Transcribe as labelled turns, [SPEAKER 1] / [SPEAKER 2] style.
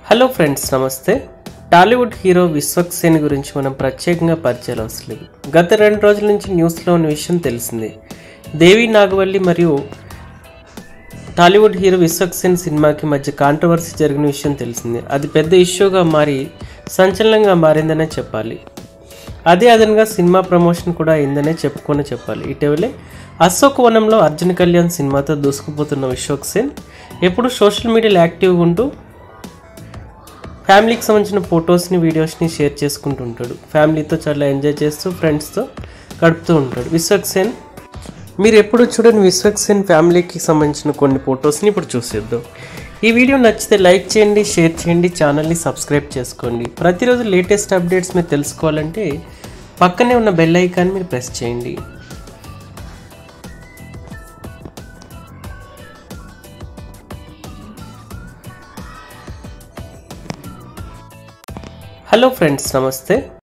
[SPEAKER 1] hello friends నమస్తే Tollywood hero Vishwak Sen గురించి మనం ప్రత్యేకంగా పరిచయాలు అవసరం లేదు గత రెండు రోజుల నుంచి న్యూస్లో ఉన్న విషయం తెలిసిందే దేవి నాగవల్లి మరియు టాలీవుడ్ హీరో విశ్వక్ సేన్ సినిమాకి మధ్య కాంట్రవర్సీ జరిగిన విషయం తెలిసిందే అది పెద్ద ఇష్యూగా మారి సంచలనంగా మారిందనే చెప్పాలి అదే అదనంగా సినిమా ప్రమోషన్ కూడా అయిందనే చెప్పుకొని చెప్పాలి ఇటీవలే అశోక్ వనంలో అర్జున్ కళ్యాణ్ సినిమాతో దూసుకుపోతున్న విశ్వక్ సేన్ ఎప్పుడు సోషల్ మీడియాలో యాక్టివ్గా ఉంటూ ఫ్యామిలీకి సంబంధించిన ఫొటోస్ని వీడియోస్ని షేర్ చేసుకుంటూ ఉంటాడు ఫ్యామిలీతో చాలా ఎంజాయ్ చేస్తూ ఫ్రెండ్స్తో గడుపుతూ ఉంటాడు విశ్వక్ సేన్ మీరు ఎప్పుడు చూడని విశ్వక్ సేన్ ఫ్యామిలీకి సంబంధించిన కొన్ని ఫొటోస్ని ఇప్పుడు చూసేద్దాం ఈ వీడియో నచ్చితే లైక్ చేయండి షేర్ చేయండి ఛానల్ని సబ్స్క్రైబ్ చేసుకోండి ప్రతిరోజు లేటెస్ట్ అప్డేట్స్ మీరు తెలుసుకోవాలంటే పక్కనే ఉన్న బెల్ ఐకాన్ మీరు ప్రెస్ చేయండి హలో ఫ్రెండ్స్ నమస్తే